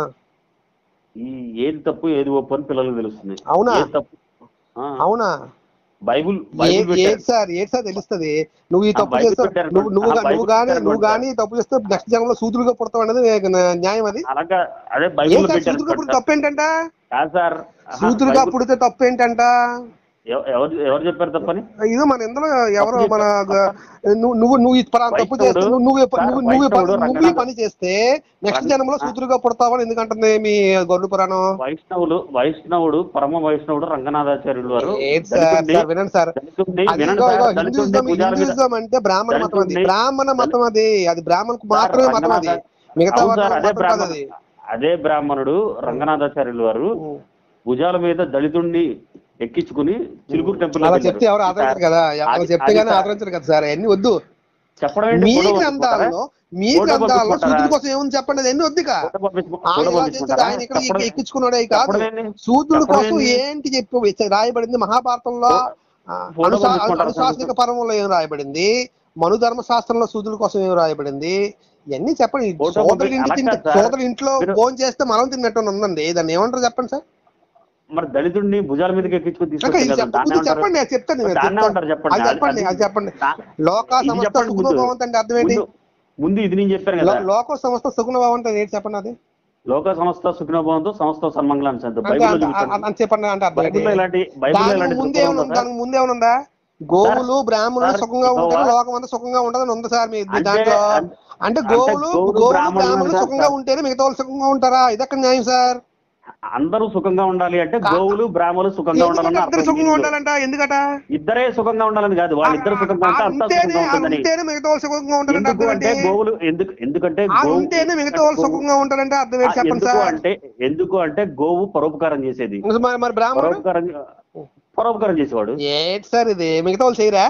ఈ ఏది తప్పు ఏది ఒప్పు అని పిల్లలకు తెలుస్తుంది అవునా? ఏది తప్పు ఆ, అవునా బైబుల్ ఏ- బైబుల్ పెట్టారు ఏది సార్ ఏది సార్ తెలుస్తుంది నువ్వు ఈ ఆ, తప్పు బైబిల్ చేస్తావు పెట్టారు నువ్వు నువ్వు ఆ, గా- నువ్వు బైబిల్ గానీ పెట్టారు నువ్వు కూడా. గానీ తప్పు చేస్తే నెక్స్ట్ జన్మలో సూదులుగా పుడతావు అనేది న్యా- న్యాయం అది అలాగా అదే ఏ బైబుల్ సార్ పెట్టారు సూదులుగా పుడితే తప్పు ఏంటంట కాదు సార్ ఆహా, సూదులుగా బైబిల్- పుడితే తప్పు ఏంటంట ఎవ- ఎవరు ఎవరు చెప్పారు తప్పని ఇది మన ఇందులో ఎవరో తప్పు మన గ- నువ్వు నువ్వు నువ్వు ఈ పలానా తప్పు చేస్తే వైష్ణవుడు- నువ్వు నువ్వు ఈ ప- సార్, నువ్వు నువ్వు ఈ ప- వైష్ణవుడు నువ్వు ఈ రంగనాథ- పని చేస్తే నెక్స్ట్ రంగ- జన్మలో సూదులుగా పుడతావని ఎందుకంటుంది మీ గొర్రెల పురాణం వైష్ణవులు వైష్ణవుడు పరమ వైష్ణవుడు రంగనాథాచార్యులు వారు ఏంటి సార్ దళితుడిని- సార్ వినండి సార్ దళితుడిని అది వినండి ఇగో సార్, ఇగో దళితుడిని హిందూయిజం భుజాల మీద- హిందూయిజం అంటే బ్రాహ్మణ మతం అది దళితుడిని- బ్రాహ్మణ మతం అది అది బ్రాహ్మణకు సార్, మాత్రమే మతం అది రంగనాథ- మిగతా అవును వాళ్ళ సార్, అదే మతం కాదు బ్రాహ్మణ అది అదే బ్రాహ్మణుడు రంగనాథాచార్యులు వారు భుజాల మీద దళితుడిని ఎక్కించుకుని చిలుకూరు టెంపుల్ అలా చెప్తే ఎవరు ఆదరించరు కదా అలా చెప్తే గానీ ఆదరించరు కదా సార్ అన్ని వద్దు చెప్పడం ఏంటి? మీ ఫోటో గ్రంథాలలో మీ ఫోటో గ్రంథాలలో పంపించుకుంటారా? సూదుల కోసం ఏముంది చెప్పండి అది ఎన్ని వద్దుగా ఫోటో పంపించు- ఆయన ఫోటో ఇలా చేస్తే పంపించుకుంటారా? ఆయన ఇక్కడ చెప్పడం- ఎక్కించుకున్నాడే కాదు చెప్పడం ఏంటి? సూదుల చెప్పడం కోసం ఏంటి? ఏంటి చెప్పి రాయబడింది మహాభారతంలో ఆ, ఫోటో అనుశా- పంపించుకుంటారా? అనుశాసనిక పర్వంలో ఏం రాయబడింది మను ధర్మశాస్త్రంలో సూదుల కోసం ఏం రాయబడింది ఇవన్నీ చెప్పండి ఫోటో సోదరుడు పంపి- ఇంటి అలా తింటే కాదు సార్. సోదరుడు ఇంట్లో మీరు- భోజనం చేస్తే మనం తిన్నట్టు ఉందండి దాన్ని ఏమంటారు చెప్పండి సార్ మరి దళితుడిని భుజాల మీదకి ఎక్కించుకుని ఇంకా తీసుకొచ్చారు ఇది కదా, చెప్ప- దాన్ని ముందు ఏమంటారు? చెప్పండి అది చెప్తాను నేను దాన్ని చెప్తాను. ఏమంటారు చెప్పండి అది చెప్పండి అది- అది చెప్పండి దా- లోక ఇది సంస్థ చెప్పండి సుగుణ ముందు. భవంతి అర్థం ఏంటి ముందు- ముందు ఇది నేను చెప్పాను కదా లో- లోక సంస్థ సుగుణ భవంతి అంటే ఏంటి చెప్పండి అది లోక సంస్థ సుఖినోభవంతో సంస్థ సన్మంగళాన్ని సంత అంటే బైబిల్లో అంటే- చూపించండి అని చెప్పండి అంటే అర్థం ఏంటి? బైబిల్లో ఇలాంటి బైబిల్లో దానికి ఇలాంటి ముందే దృక్పథం ఉంది ఉందా సార్? దానికి ముందే ఉందా గోవులు బ్రాహ్మణులు సార్, సుఖంగా ఉంటారు గోవా- లోకం అంతా సుఖంగా ఉండదని ఉంది సార్ మీ అంటే- దాంట్లో అంటే- అంటే అంటే గోవులు గోవులు గోవులు బ్రాహ్మణులు బ్రాహ్మణులు కాదు సుఖంగా సార్. ఉంటేనే మిగతా వాళ్ళు సుఖంగా ఉంటారా ఇది ఎక్కడ న్యాయం సార్ అందరూ సుఖంగా ఉండాలి అంటే గోవులు బ్రాహ్మణులు సుఖంగా ఎందుకంటే ఉండాలని ఇద్దరు అర్థం సుఖంగా దీంట్లో. ఉండాలంట ఎందుకట ఇద్దరే సుఖంగా ఉండాలని కాదు వాళ్ళిద్దరు సుఖంగా ఉంటే అంతా ఉంటేనే సుఖంగా ఉంటుందని ఉంటేనే మిగతా వాళ్ళు సుఖంగా ఉంటారంట ఎందుకు అర్థం అంటే ఏంటి? గోవులు ఎందుకు ఎందుకంటే ఆ గోవు ఉంటేనే మిగతా వాళ్ళు సుఖంగా ఉంటారంటే అర్థం ఆ, ఏంటి చెప్పండి ఎందుకు సార్ అంటే ఎందుకు అంటే గోవు పరోపకారం చేసేది మరి మరి బ్రాహ్మణుడు పరోపకారం పరోపకారం చేసేవాడు ఏంటి సార్ ఇది మిగతా వాళ్ళు చేయరా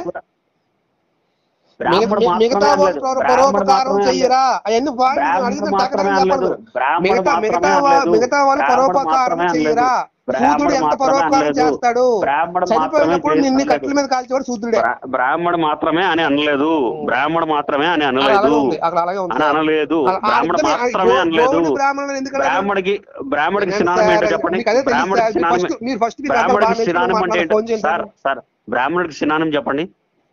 బ్రాహ్మణుడు మిగతా- మిగతా మాత్రమే వాళ్ళు అనలేదు. పరో- బ్రాహ్మణుడు పరోపకారం మాత్రమే చెయ్యరా అవన్నీ వాళ్ళు బ్రాహ్మణుడు అడిగిన మాత్రమే టకటక అనలేదు. చెప్పండి. బ్రాహ్మణుడు మిగతా మాత్రమే మిగతా వా- అనలేదు. మిగతా వాళ్ళు బ్రాహ్మణుడు పరోపకారం మాత్రమే చెయ్యరా అనలేదు. శూద్రుడు బ్రాహ్మణుడు ఎంత మాత్రమే పరోపకారం అనలేదు. చేస్తాడు బ్రాహ్మణుడు చనిపోయినప్పుడు మాత్రమే నిన్ను చేస్తాడు. కట్టెల మీద కాల్చేవాడు శూద్రుడే బ్రా- బ్రాహ్మణుడు మాత్రమే అని అనలేదు బ్రాహ్మణుడు మాత్రమే అని అక్కడ అనలేదు అలాగే ఉంది అక్కడ అలాగే ఉంది అని అనలేదు ఆ- ఆ బ్రాహ్మణుడు ఇద్దరిని- ఆ మాత్రమే గో- అనలేదు గోవుని బ్రాహ్మణులను ఎందుకు అడగలేదు? బ్రాహ్మడికి బ్రాహ్మడికి వినండి స్నానం ఏంటో సార్, చెప్పండి మీకు అదే తెలుసు బ్రాహ్మడికి సార్. మీరు స్నానం ఫస్ట్- మీరు ఫస్ట్ మీరు అక్కడ బాగా బ్రాహ్మడికి స్నానం నేర్చుకుని అంటే మాట్లాడి ఫోన్ ఏంటో చేయండి సార్ సార్ బ్రాహ్మణుడికి స్నానం చెప్పండి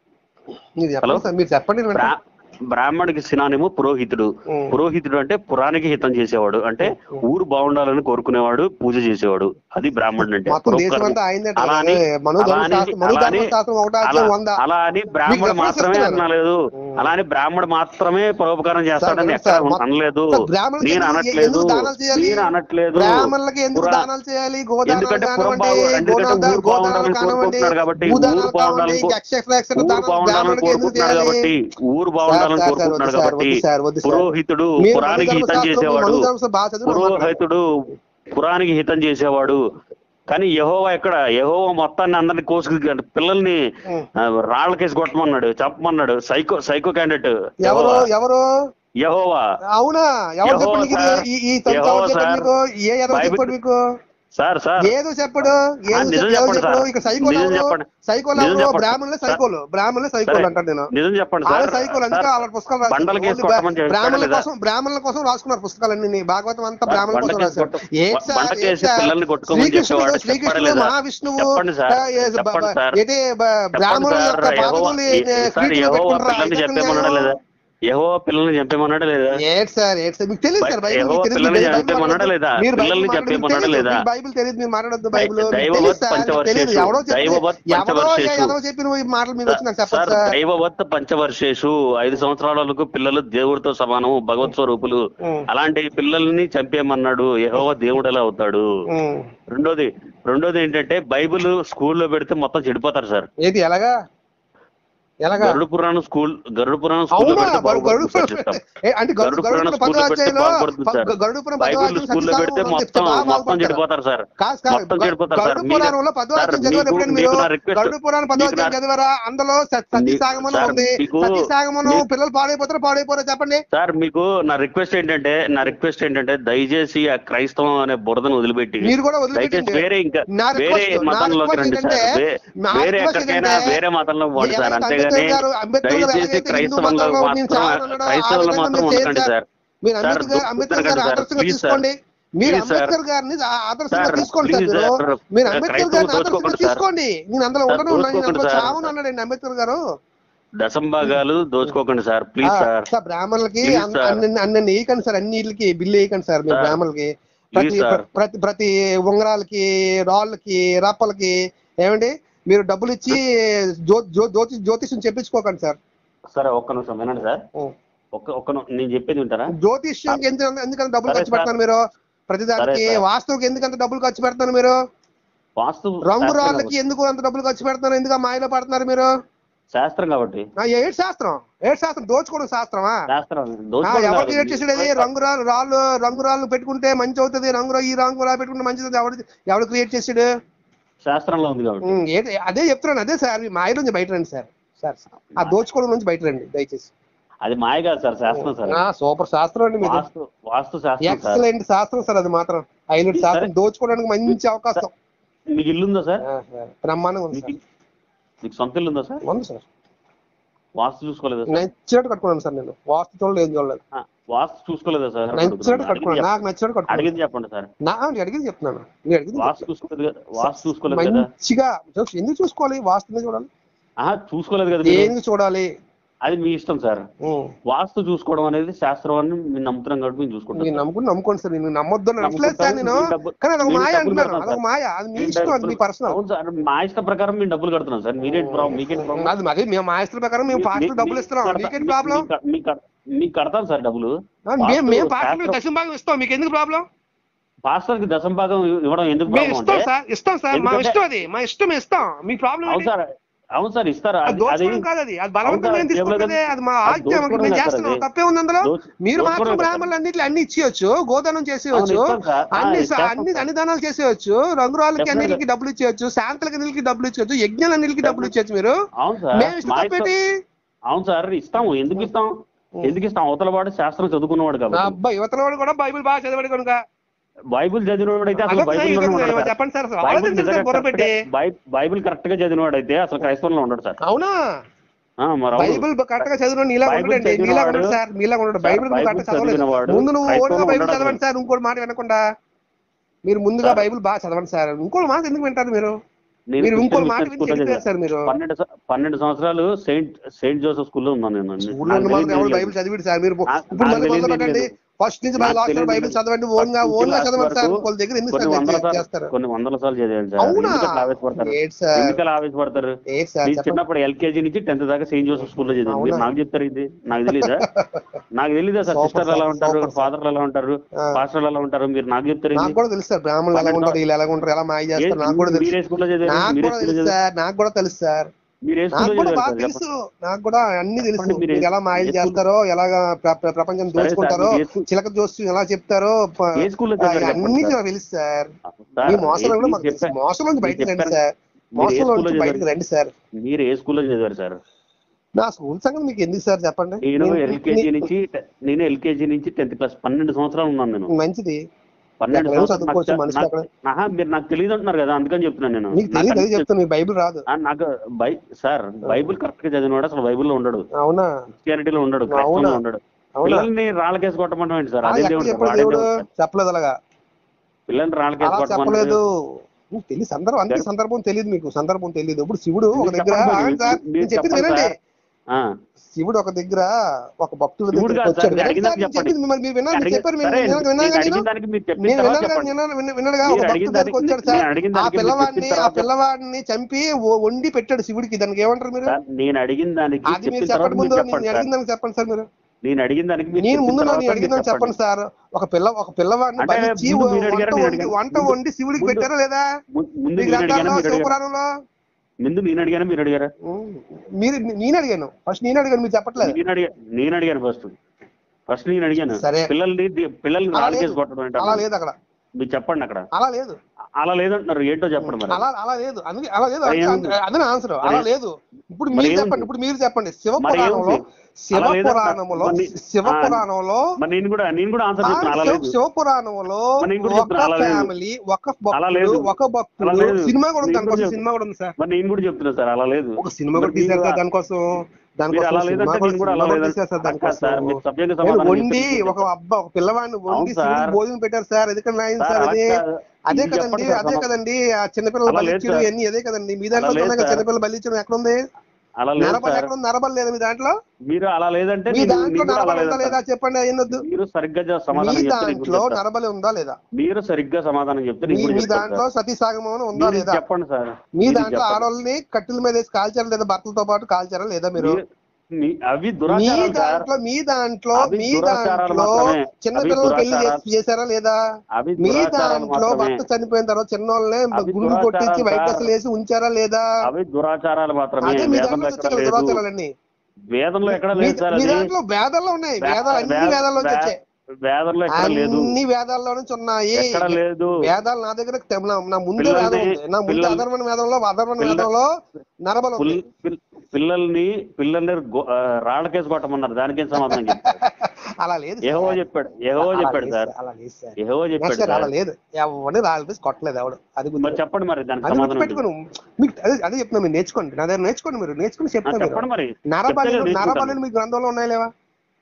మీరు చెప్పండి హలో? సార్ మీరు చెప్పండి నేను బ్రా వింటాను. బ్రాహ్మణుడికి సినానిము పురోహితుడు ఉం. పురోహితుడు అంటే పురానికి హితం చేసేవాడు అంటే ఊరు బాగుండాలని కోరుకునేవాడు పూజ చేసేవాడు అది బ్రాహ్మణుడు అంటే మొత్తం దేశం పురోహితుడు. అంతా ఆయనే అలా అని- మను అలా అని- ధర్మశాస్త్రం మను అలా అని- ధర్మశాస్త్రం ఒకటో అలా- అధ్యాయం వంద అలా అని బ్రాహ్మణుడు reference మాత్రమే ఇస్తున్నాను. అనలేదు ఉం. అలా అని బ్రాహ్మణుడు మాత్రమే పరోపకారం చేస్తాడని సార్, ఎక్కడ సార్, మొత్తం- అనలేదు సార్, బ్రాహ్మణులకి నేను ఎందుకు- అనట్లేదు ఎందుకు దానాలు చేయాలి? నేను అనట్లేదు బ్రాహ్మణులకి ఎందుకు పురా- దానాలు చేయాలి గోదానాలు ఎందుకంటే పురం కానివ్వండి బాగు- ఎందుకంటే గోనాలు ఊరు గోదానాలు బాగుండాలని కానివ్వండి కోరుకుంటున్నాడు కాబట్టి భూదానాలు ఊరు బాగుండాలని కానివ్వండి కో- ఎక్సెట్రా ఎక్సెట్రా ఊరు దానాలు బాగుండాలని బ్రాహ్మణులకి ఎందుకు కోరుకుంటున్నాడు చేయాలి కాబట్టి ఊరు సార్, బాగుండాలని సార్, సార్, కోరుకుంటున్నాడు వద్దు సార్, కాబట్టి వద్దు సార్, వద్దు సార్. పురోహితుడు మీరు పురానికి మను హితం ధర్మశాస్త్రం, చేసేవాడు మను ధర్మశాస్త్రం బాగా చదివి మాట్లాడండి. పురోహితుడు పురానికి హితం చేసేవాడు కానీ యహోవా ఎక్కడ యహోవా మొత్తాన్ని అందరిని కోసుకు పిల్లల్ని ఉం. ఆ, రాళ్ళకేసి కొట్టమన్నాడు చెప్పమన్నాడు సైకో సైకో క్యాండిడేట్ ఎవరు ఎవరు యహోవా అవునా ఎవరు యెహోవా చెప్పండి నీకు సార్, ఇది? ఈ- ఈ సంవత్సరం యెహోవా ఎవరు చెప్పాడు సార్, మీకు ఏ ఎదవ బైబిల్- చెప్పాడు మీకు సార్ సార్ ఏదో చెప్పడు ఏదో నిజం చెప్పడు, ఏదో చెప్పండి చెప్పడు సార్. ఇక సైకోలు నిజం ఎవరు చెప్పండి. సైకోలు నిజం ఎవరు చెప్పండి. బ్రాహ్మణులే సార్. సైకోలు బ్రాహ్మణులే సైకోలు సరే. అంటాను నేను నిజం చెప్పండి వాళ్ళ సార్ సైకోలు అందుకే సార్, వాళ్ళ పుస్తకాలు రాశారు. బండలకి వేసి ఓన్లీ కొట్టమని చెప్పాడు బ్రాహ్మణుల లేదా? కోసం బ్రాహ్మణుల కోసం రాసుకున్నారు పుస్తకాలన్నీ భాగవతం అంతా సార్, బ్రాహ్మణుల కోసం బండకేసి రాశారు కొట్ట- ఏంటి సార్, బండకేసి ఏంటి సార్? పిల్లల్ని కొట్టుకోమని శ్రీకృష్ణుడు చెప్పేవాడు. శ్రీకృష్ణుడు చెప్పండి లేదా? మహావిష్ణువు చెప్పండి సార్. ఆ, ఏ- బ- చెప్పండి బ- సార్. ఏంటి బ- బ్రాహ్మణుల చెప్పండి యొక్క సార్, యెహోవా- పాదములు ఏ- సార్ క్రీస్తులు యహోవా పెట్టుకుంటారా? పిల్లల్ని ఇది ఎక్కడ చంపేమన్నాడా న్యాయం? లేదా యహోవా పిల్లల్ని చంపేమన్నాడా లేదా ఏంటి సార్ ఏంటి సార్ మీకు తెలియదు సార్ బైబిల్ యెహోవా మీకు తెలియదు పిల్లల్ని మీరు బైబిల్ చంపేమన్నాడా మాట్లాడొద్దు. లేదా? మీరు బైబిల్ పిల్లల్ని మాట్లాడొద్దు. చంపేమన్నాడా తెలీదు. లేదా? మీకు బైబిల్ తెలియదు మీరు మాట్లాడొద్దు బైబిల్ మీకు దైవవత్ తెలియదు సార్, మీకు పంచవర్షేషు. తెలియదు ఎవరో చెప్పి దైవవత్ ఎవరో పంచవర్షేషు. ఎవరో చెప్పిన ఈ మాటలు మీరు వచ్చి నాకు చెప్పండి సార్ సార్ దైవవత్ పంచవర్షేషు ఐదు సంవత్సరాల వరకు పిల్లలు దేవుడితో సమానం భగవత్ స్వరూపులు ఉం. అలాంటి పిల్లల్ని చంపేయమన్నాడు యెహోవా దేవుడు ఎలా అవుతాడు ఉం. రెండోది రెండోది ఏంటంటే బైబిల్ స్కూల్లో పెడితే మొత్తం చెడిపోతారు సార్ ఏది ఎలాగా ఎలాగా గరుడు పురాణం స్కూల్ గరుడు పురాణం స్కూల్లో అవునా పెడితే గరుడు బాగుపడుతుంది సార్ చెప్తాం. ఏ, అంటే గరుడు గరుడు పురాణం గరుడు స్కూల్లో పెడితే పదవాధ్యాయంలో బాగుపడుతుంది సార్. గరుడు బైబిల్ స్కూల్లో పెడితే మొత్తం మొత్తం చెడిపోతారు సార్ కాదు కాదు మొత్తం చెడిపోతారు సార్ గరుడు మీరు- పురాణంలో సార్, పదవాధ్యాయం మీకు- చదివారు ఎప్పుడైనా మీరు మీకు నా రిక్వెస్ట్ గరుడు పురాణం మీకు పదవాధ్యాయం నా- చదివారా అందులో సతీ మీకు- సాగమనం సార్, ఉంది మీకు- సతీ సాగమనం మీకు- పిల్లలు పాడైపోతారు పాడైపోతారు చెప్పండి సార్ మీకు నా రిక్వెస్ట్ ఏంటంటే నా రిక్వెస్ట్ ఏంటంటే దయచేసి ఆ క్రైస్తవం అనే బురదను వదిలిపెట్టి మీరు కూడా దయచేసి వదిలిపెట్టండి వేరే ఇంకా నా వేరే request- నా మతంలోకి request రండి సార్ ఏంటంటే- వే- నా వేరే request ఎక్కడికైనా ఏంటంటే- వేరే మతంలో పోండి సార్ ఎలాగంటే అంతేగాని అంబేద్కర్ కానీ గారు అంబేద్కర్ గారు దయచేసి ఎలాగైతే హిందూ క్రైస్తవంలో మతంలో మేము మాత్రం చావనన్నాడో ఆ క్రైస్తవులు విధంగా మాత్రం మీరు చేయండి ఉండకండి సార్ సార్ మీరు సార్, అంబేద్కర్ గారు అంబేద్కర్ గారు దొరుకుతారు ఆదర్శంగా ప్లీజ్ తీసుకోండి మీరు ప్లీజ్ సార్. అంబేద్కర్ గారిని ఆ- ఆదర్శంగా సార్, తీసుకోండి సార్ ప్లీజ్ మీరు సార్. మీరు అంబేద్కర్ క్రైస్తవులు గారిని ఆదర్శంగా దోచుకోకండి సార్. తీసుకోండి నేను అందులో సార్, ఉండను నేను అందులో దోచుకోకండి సార్. చావను అన్నాడండి అంబేద్కర్ గారు దశంభాగాలు దోచుకోకండి సార్ ప్లీజ్ ఆ, సార్ సార్ బ్రాహ్మణులకి ప్లీజ్ అన్ని సార్. అన్ని అన్ని వేయకండి సార్ అన్ని వీళ్ళకి బిల్లు వేయకండి సార్ మీరు సార్. బ్రాహ్మణులకి ప్రతి ప్లీజ్ సార్. ప్రతి ప్రతి ఉంగరాలకి రాళ్ళకి రప్పలకి ఏమండి మీరు డబ్బులు ఇచ్చి జ్యో జ్యో- జ్యోతి జ్యోతిష్యం చెప్పించుకోకండి సార్ సరే ఒక్క నిమిషం వినండి సార్ ఉం. ఒక్క ఒక్క ని- నేను చెప్పేది వింటారా జ్యోతిష్యం ఎందుకు ఎందుకంత డబ్బులు సరే ఖర్చు సార్. పెడతారు మీరు ప్రతి దానికి సరే సార్. వాస్తువుకి ఎందుకంత డబ్బులు ఖర్చు పెడతారు మీరు వాస్తు రంగు శాస్త్రం రాళ్ళకి కాబట్టి. ఎందుకు అంత డబ్బులు ఖర్చు పెడతారు ఎందుకు ఆ మాయలో పడుతున్నారు మీరు శాస్త్రం కాబట్టి ఆ, ఏడు శాస్త్రం ఏడు శాస్త్రం దోచుకోవడం శాస్త్రమా శాస్త్రం ఆ, దోచుకోవడం ఎవరు కాదు. క్రియేట్ చేసాడు అది రంగు రాళ్ళు రాళ్ళు రంగు రాళ్ళు పెట్టుకుంటే మంచి అవుతుంది రంగు రా- ఈ రంగు రా పెట్టుకుంటే మంచిది అవుతుంది. ఎవడు ఎవడు క్రియేట్ చేసాడు శాస్త్రంలో ఉంది కాబట్టి ఉమ్, ఏంటి అదే చెప్తున్నాను అదే సార్ మీ మాయ నుంచి బయట రండి సార్ సార్ ఆ దోచుకోవడం నుంచి బయట రండి దయచేసి అది మాయ కాదు సార్ శాస్త్రం సార్ ఆ, సూపర్ శాస్త్రం అండి మీది వాస్తు వాస్తు శాస్త్రం సార్ ఎక్సలెంట్ శాస్త్రం సార్ అది మాత్రం హైలైట్ శాస్త్రం దోచుకోవడానికి మంచి అవకాశం మీకు ఇల్లు ఉందా సార్ ఆ, సార్. బ్రహ్మాండంగా ఉంది మీకు సార్ మీకు సొంత ఇల్లు ఉందా సార్ ఉంది సార్ వాస్తు చూసుకోలేదా సార్ నచ్చినట్టు కట్టుకున్నాను సార్ నేను వాస్తు చూడలేదు ఏం చూడలేదు ఆ, వాస్తు చూసుకోలేదా సార్ నచ్చినట్టు కట్టుకున్నాను అడిగింది నాకు నచ్చినట్టు చెప్ప- కట్టుకున్నాను అడిగింది చెప్పండి సార్ నా నేను అడిగింది చెప్తున్నాను నేను అడిగింది వాస్తు చూసుకోలేదు కదా వాస్తు చూసుకోలేదు కదా మంచిగా చూసి ఎందుకు చూసుకోవాలి వాస్తుని చూడాలి ఆహా చూసుకోలేదు కదా మీరు. దేనికి చూడాలి అది మీ ఇష్టం సార్ ఉం. వాస్తు చూసుకోవడం అనేది శాస్త్రం అని మేము నమ్ముతున్నాం కాబట్టి మేము చూసుకుంటాం మీరు సార్. నమ్ముకుని నమ్ముకోండి సార్ నేను నమ్మొద్దు అని అనట్లేదు సార్ నేను మీరు డబ్బు- కానీ అదొక మీరు మాయ డబ్బులు అంటున్నాను కడతారు అదొక సార్. మాయ అది మీ మీరు ఇష్టం అది మీ డబ్బులు- పర్సనల్ అవును సార్ మా ఇష్ట ప్రకారం మేము డబ్బులు కడుతున్నాం సార్ మీరేంటి ప్రాబ్లం మీకేంటి ప్రాబ్లం అది మరి మేము మా ఇష్టం ప్రకారం మేము పాస్టర్ డబ్బులు ఇస్తున్నాం మీకేంటి ప్రాబ్లం మీకు కడతాం సార్ డబ్బులు మేము మేము పాస్టర్- పాస్టర్ దశం భాగం ఇస్తాం మీకు ఎందుకు ప్రాబ్లం పాస్టర్ కి దశం భాగం ఇవ్వడం ఎందుకు మేము ప్రాబ్లం ఇస్తాం అంటే సార్ ఇస్తాం సార్ మా ఎందుకంటే- ఇష్టం అది మా ఇష్టం ఇస్తాం మీ ప్రాబ్లం అవును సార్ అవును సార్ ఇస్తారా అది అది- దోచుకోవడం అది కాదు అది అది బలవంతంగా అవును సార్, తీసుకుంటే కేవలం అది మా అది ఆజ్ఞ దోచుకోవడం మేము కాదు చేస్తున్నాం అది. తప్పే ఉంది అందులో దోచు- మీరు మాత్రం దోచుకోవడం కాదు. బ్రాహ్మణులు అన్నిట్లు అన్ని ఇచ్చేయచ్చు గోదానం చేసేయచ్చు అవును, ఇస్తాం సార్. ఆ, అన్ని ఇస్తాం అన్ని సార్. అన్ని దానాలు చేసేయచ్చు రంగురాళ్ళకి Definitely. అన్నిటికి డబ్బులు ఇచ్చేయచ్చు శాంతలకి అన్నిటికి డబ్బులు ఇచ్చేయచ్చు యజ్ఞాలు అన్నిటికి డబ్బులు ఇచ్చేయచ్చు మీరు అవును సార్ మేము ఇష్టం మా ఇష్టం- తప్పేటి అవును సార్ ఇస్తాము ఎందుకు ఇస్తాం ఎందుకు ఇస్తాం అవతల వాడు శాస్త్రం చదువుకున్నవాడు నా కాబట్టి అబ్బాయి యువతల వాడు కూడా బైబిల్ బాగా చదవడు కనుక బైబిల్ చదివినవాడు అయితే అసలు అదొక బైబిల్ ఇది చెప్పండి సార్ అసలు ఆలోచించండి సార్ బుర్ర పెట్టి బైబిల్ కరెక్ట్ గా చదివినవాడు అయితే అసలు క్రైస్తవంలో ఉండడు సార్ అవునా ఆ, మరి అవును. బైబిల్ కరెక్ట్ గా చదివిన నీలా బైబిల్ ఉండడండి నీలా చదివినవాడు- ఉండడు సార్ నీలా ఉండడు సార్, బైబిల్ బైబిల్ కరెక్ట్ చదవలేదు చదివినవాడు ముందు నువ్వు క్రైస్తవంలో ఓన్గా బైబిల్ ఉండడు చదవండి సార్ ఇంకోటి మాట వినకుండా మీరు ముందుగా సార్. బైబిల్ బాగా చదవండి సార్ ఇంకోటి మాట ఎందుకు వింటారు మీరు నేను మీరు ఇంకో క్రిస్టియన్ మాట మిషన్ విని స్కూల్లో చెడిపోయారు సార్ చదివాను. మీరు పన్నెండు స- పన్నెండు సంవత్సరాలు సెయింట్ సెయింట్ జోసెఫ్ స్కూల్లో ఉన్నాను నేను ఊళ్ళో ఉన్న వాళ్ళని ఎవరు బైబిల్ చదివిడు సార్ మీరు నాకు- ఇప్పుడు నాకు మళ్ళీ మొదలు తెలియదు పెట్టండి లేదు. ఫస్ట్ నుంచి నాకు లాస్ట్ తెలియదు బైబిల్ లేదు. చదవండి ఓన్ గా ఫస్ట్ ఓన్ గా నుంచి చదవండి సార్ వరకు వాళ్ళ దగ్గర ఎందుకు కొన్ని వందల సార్ సార్లు చేస్తారు కొన్ని వందల సార్లు చదివాను సార్ అవునా ఎందుకు అట్లా ఆవేశపడతారు ఏంటి సార్ ఎందుకు అలా ఆవేశపడతారు ఏంటి సార్ నేను చెప్పండి చిన్నప్పుడు ఎల్కేజీ నుంచి టెన్త్ దాకా సెయింట్ జోసెఫ్ స్కూల్లో చదివాను మీరు అవునా? నాకు చెప్తారు ఇది నాకు తెలీదా నాకు తెలీదా సార్ సూపర్ సిస్టర్లు ఎలా సార్, ఉంటారు సూపర్ సార్. ఫాదర్లు ఎలా ఉంటారు ఆ. పాస్టర్లు ఎలా ఉంటారు మీరు నాకు చెప్తారు నాకు ఇది కూడా తెలుసు సార్ బ్రాహ్మణులు ఎలా ఉంటారు వీళ్ళు ఎలా ఉంటారు ఎలా మాయ చేస్తారు నాకు కూడా తెలుసు మీరే స్కూల్లో చదివారు నాకు మీరే కూడా స్కూల్లో తెలుసు చదివారు సార్ నాకు కూడా తెలుసు సార్ మీరే నాకు స్కూల్లో కూడా చదివారు బాగా సార్ తెలుసు చెప్పండి. నాకు కూడా అన్ని తెలుసు చెప్పండి మీరు మీరు ఎలా మాయలు ఏ స్కూల్- చేస్తారో ఎలాగా ప్ర- ప్ర- ప్రపంచం సరే సార్, దోచుకుంటారో మీరు ఏ స్కూల్- చిలక దోస్తు ఎలా చెప్తారో ప- ఏ స్కూల్లో ఆ, చదివారు చెప్పండి అన్ని సార్. నాకు తెలుసు సార్ సార్, మీ మోసంలో ఏ- కూడా మీరు మాకు తెలుసు చెప్పారు- మోసం నుంచి మీరు బయటకు రండి చెప్పారు- సార్ మీరు ఏ మోసంలో స్కూల్లో నుంచి బయటకు చదివారు? రండి సార్ మీరు ఏ స్కూల్లో చదివారు సార్ నా స్కూల్ సంగతి మీకు ఎందుకు సార్ చెప్పండి నేను నేను- ఎల్కేజీ నే- నుంచి నేను ఎల్కేజీ నుంచి టెన్త్ క్లాస్ పన్నెండు సంవత్సరాలు ఉన్నాను నేను మంచిది పన్నెండు ఎక్కడైనా సంవత్సరాలు చదువుకోవచ్చు నాకు- మనిషి నాకు- ఆహా, మీరు నాకు తెలియదు అంటున్నారు కదా అందుకని చెప్తున్నాను నేను మీకు తెలియదు నాకు అదే చెప్తాను మీకు బైబిల్ రాదు ఆ, నాకు బై సార్ బైబిల్ కరెక్ట్ గా చదివినవాడు అసలు బైబిల్లో ఉండడు అవునా క్రిస్టియానిటీలో ఉండడు అవునా? క్రైస్తవంలో ఉండడు అవునా పిల్లల్ని రాళ్ళకేసి కొట్టమంటాం ఏంటి సార్ అలా అదే ఎక్కడ దేవుడు సార్, చెప్పాడు వాడే దేవుడు దేవుడు సార్. చెప్పలేదు అలాగా పిల్లల్ని రాళ్ళకేసి అలా కొట్టమని చెప్పలేదు మీకు తెలియదు సందర్భం అంతే సందర్భం తెలియదు మీకు సందర్భం తెలియదు ఇప్పుడు శివుడు ఒక మీరు దగ్గర చెప్పండి మరి, ఆగండి సార్ మీరు నేను చెప్పింది చెప్పండి వినండి సార్. ఆ, శివుడు ఒక దగ్గర ఒక భక్తుడి శివుడు దగ్గరికి కాదు సార్, వచ్చాడు మీరు వినండి అడిగిన సార్, నేను చెప్పండి. చెప్పింది మిమ్మల్ని మీరు విన్నారు మీరు అడిగి- చెప్పారు మీరు సరే, విన్నాను నేను విన్నాను అడిగిన నేను దానికి మీరు చెప్పిన నేను తర్వాత విన్నాను చెప్పండి. విన్నాను విన్న- విన్నాడుగా ఒక మీరు భక్తుడి అడిగిన దగ్గరికి దానికి- వచ్చాడు నేను సార్ అడిగిన ఆ దానికి మీరు పిల్లవాడిని చెప్పిన ఆ తర్వాత పిల్లవాడిని చంపి ఓ- వండి పెట్టాడు శివుడికి దానికి ఏమంటారు మీరు సార్, నేను అడిగిన దానికి అది మీరు చెప్పిన తర్వాత చెప్పండి ముందు మీరు నేను చెప్పండి సార్. అడిగిన దానికి చెప్పండి సార్ మీరు నేను అడిగిన దానికి మీరు నేను చెప్పిన ముందు తర్వాత నేను అడిగిన మీరు దానికి చెప్పండి సార్ ఒక పిల్ల ఒక పిల్లవాడిని అంటే బలిచ్చి ముందు మీరు వంట అడిగారు, నేను వండి అడిగాను. వంట ముందు- వండి శివుడికి ముందు- పెట్టారా లేదా ము- ముందు మీ నేను అడిగాను గ్రంథాల్లో మీరు అడిగారు శివపురాణంలో ముందు నేను అడిగాను మీరు అడిగారా ఉమ్, మీరు నేను అడిగాను ఫస్ట్ నేను అడిగాను మీరు చెప్పట్లేదు నేను అడిగా నేను అడిగాను ఫస్ట్ ఫస్ట్ నేను అడిగాను సరే. పిల్లల్ని ది- పిల్లల్ని అలా రాళ్ళకేసి లేదు. కొట్టడం అలా ఏంటో లేదు అక్కడ మీరు చెప్పండి అక్కడ అలా లేదు అలా లేదంటున్నారు ఏంటో చెప్పండి మరి అలా అలా లేదు అందుకే అలా లేదు మరి అంటే- ఏముంది? అదే ఆన్సర్ అలా మరి- లేదు ఇప్పుడు మరి మీరు ఏముంది? చెప్పండి ఇప్పుడు మీరు చెప్పండి శివ మరి పురాణంలో ఏముంది? శివ అలా లేదంట. పురాణంలో మరి- శివ ఆ, పురాణంలో మరి నేను కూడా నేను కూడా ఆన్సర్ ఆ, చెప్తున్నా అలా శివ- లేదు శివ పురాణంలో మరి నేను కూడా ఒక చెప్తున్నా, అలా లేదు. ఫ్యామిలీ ఒక అలా భక్తుడు లేదు. ఒక భక్తుడు అలా లేదు. సినిమా కూడా ఉంది నేను దానికోసం కూడా సినిమా కూడా ఉంది సార్ మరి నేను కూడా చెప్తున్నా సార్ అలా లేదు ఒక సినిమా కూడా మరి తీశారు మీరు సార్ దానికోసం మీరు దానికోసం అలా సినిమా లేదంటే కూడా నేను కూడా అలా సినిమా కూడా లేదంటే తీశారు సార్ దానికోసం సార్ మీరు సబ్జెక్ట్ నేను సమాధానం వండి చెప్తే ఒక అబ్బా ఒక పిల్లవాడిని వండి సార్. శివుడికి భోజనం పెట్టారు సార్ అది ఇక్కడ నాయన సార్, సార్ అలా అది కాదు. అదే ఇది కదండి చెప్పండి సార్ అదే సమాధానం. కదండి ఆ చిన్నపిల్లలు అలా లేదు బలిచ్చడం సార్. ఇవన్నీ అదే కదండి మీ దాంట్లో అలా లేదు ఉన్నాయి కదా సార్. చిన్నపిల్లలు బలిచ్చడం ఎక్కడ ఉంది అలా లేదు నరబలి సార్ ఎక్కడ ఉంది నరబలి లేదా మీ దాంట్లో మీరు అలా లేదంటే మీ నేను- దాంట్లో నేను కూడా అలా నరబలి ఉందా లేదు లేదా చెప్పండి అయ్యొద్దు మీరు సరిగ్గా జ- మీ సమాధానం చెప్తే నేను దాంట్లో కూడా చెప్తా. నరబలి ఉందా లేదా మీరు సరిగ్గా సమాధానం చెప్తే నేను మీ కూడా మీ చెప్తాను దాంట్లో సార్. సతీ సాగమం ఉందా మీరు లేదా చెప్పండి సార్ మీ మీరు దాంట్లో చెప్పండి. ఆడవాళ్ళని కట్టెల మీద వేసి కాల్చారా లేదా భర్తలతో పాటు కాల్చారా లేదా మీరు మీరు- మీ- అవి మీ దురాచారాలు సార్ దాంట్లో మీ దాంట్లో అవి మీ దురాచారాలు దాంట్లో మాత్రమే. చిన్న అవి పిల్లలు పెళ్లి దురాచారాలు. చేసి- చేశారా లేదా అవి మీ దురాచారాలు దాంట్లో మాత్రమే భర్త చనిపోయిన తర్వాత చిన్నోళ్ళనే అవి గుండు కొట్టించి దురాచారాలు వైట్ సార్. డ్రెస్సులు వేసి ఉంచారా లేదా అవి దురాచారాలు మాత్రమే అదే మీ వేదంలో దాంట్లో ఎక్కడ వచ్చాయి కదా లేదు దురాచారాలన్నీ వేదంలో ఎక్కడ మీ లేదు సార్ మీ అది దాంట్లో వేదాల్లో ఉన్నాయి వేదాలు అన్ని వే- వేదాల్లో వే- వచ్చాయి వేదంలో ఎక్కడ లేదు అన్ని వేదాల్లో నుంచి ఉన్నాయి ఎక్కడ లేదు వేదాలు నా దగ్గర తె- నా- నా ముందు పిల్లల్ని- వేదం ఉంది నా ముందు పిల్లల్ని- అధర్వణ వేదంలో అధర్వణ పిల్ల- వేదంలో నరబలు ఉంది పిల్- పిల్- పిల్లల్ని పిల్లల్ని గో- ఆ, రాళ్ళ కేసు కొట్టమన్నారు దానికేం సమాధానం చెప్పారు అలా లేదు ఏహో సార్. చెప్పాడు ఏహో అలా చెప్పాడు లేదు సార్ సార్, అలా లేదు సార్ ఏహో నెక్స్ట్ చెప్పాడు సార్ అలా సార్ లేదు ఎవరిని రాలిపేసి కొట్టలేదు ఎవడు అది మరి గుర్తు చెప్పండి మరి దానికి అది సమాధానం గుర్తుపెట్టుకోను మీకు అదే అదే చెప్తున్నా మీరు నేర్చుకోండి నా దగ్గర నేర్చుకోండి మీరు నేర్చుకుని ఆ, చెప్తాను మీరు చెప్పండి మరి నరబలి చెప్తే నేను నరబలి నేర్చుకుంటాను. మీ గ్రంథంలో ఉన్నాయా లేవా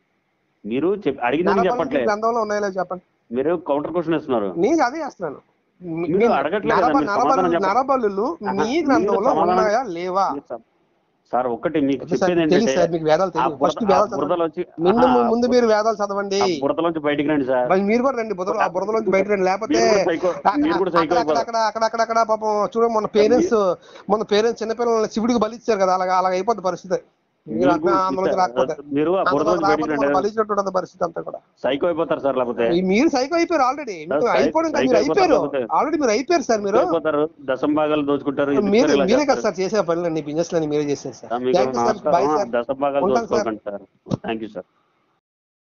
మీరు చెప్- అడిగిందని నరబలి మీ చెప్పట్లేదు గ్రంథంలో ఉన్నాయా లేవా చెప్పండి మీరు కౌంటర్ క్వశ్చన్ ఇస్తున్నారు నేను అదే చేస్తున్నాను మీ- మీరు మీ అడగట్లేదు నరబ- కదా, మీరు సమాధానం నరబలు చెప్పండి. నరబలులు ఆహా, మీ మీరు గ్రంథంలో సమాధానం- ఉన్నాయా లేవా సార్ ఒక్కటి మీకు వద్దు సార్, చెప్పేది తెలియదు ఏంటంటే సార్ మీకు వేదాలు ఆ తెలియదు ఫస్ట్ బురద- ఆ వేదాలు చదవండి బురదలోంచి ముందు ఆహా, ముందు మీరు వేదాలు చదవండి ఆ బురదలోంచి బయటికి రండి సార్ మరి మీరు కూడా రండి బుధ ఆ బురదలోంచి బయట రండి లేకపోతే మీరు కూడా సైకో మీరు కూడా సైకో అక్కడ అక్కడ అక్కడ అక్కడ అక్కడ అక్కడ పాపం చూడండి మన పేరెంట్స్ మన పేరెంట్స్ చిన్నపిల్లల్ని శివుడికి బలిచ్చారు కదా అలాగా అలాగ అయిపోద్ది పరిస్థితి మీరు అట్లా అందులోకి రాకపోతే మీరు ఆ అందులోకి బురదలోంచి బయటికి రాకపోతే మనం రండి బలిచ్చినట్టు ఉంటుంది పరిస్థితి అంతా కూడా సైకో అయిపోతారు సార్ లేకపోతే ఈ మీరు సైకో అయిపోయారు ఆల్రెడీ మీకు సై- అయిపోవడం కాదు, సైకో మీరు అయిపోయారు అయిపోతారు. ఆల్రెడీ మీరు అయిపోయారు సార్ మీరు అయిపోతారు దశం భాగాలు దోచుకుంటారు ఇది మీరు ఇలా మీరే కదా చేస్తారు. సార్ చేసే పనులన్నీ బిజినెస్ లని మీరే చేశారు సార్ ఆ, మీకు థ్యాంక్ యూ సార్ బాయ్ నమస్కారం సార్ దశం భాగాలు ఉంటాను సార్. దోచుకోకండి సార్ థ్యాంక్ యూ సార్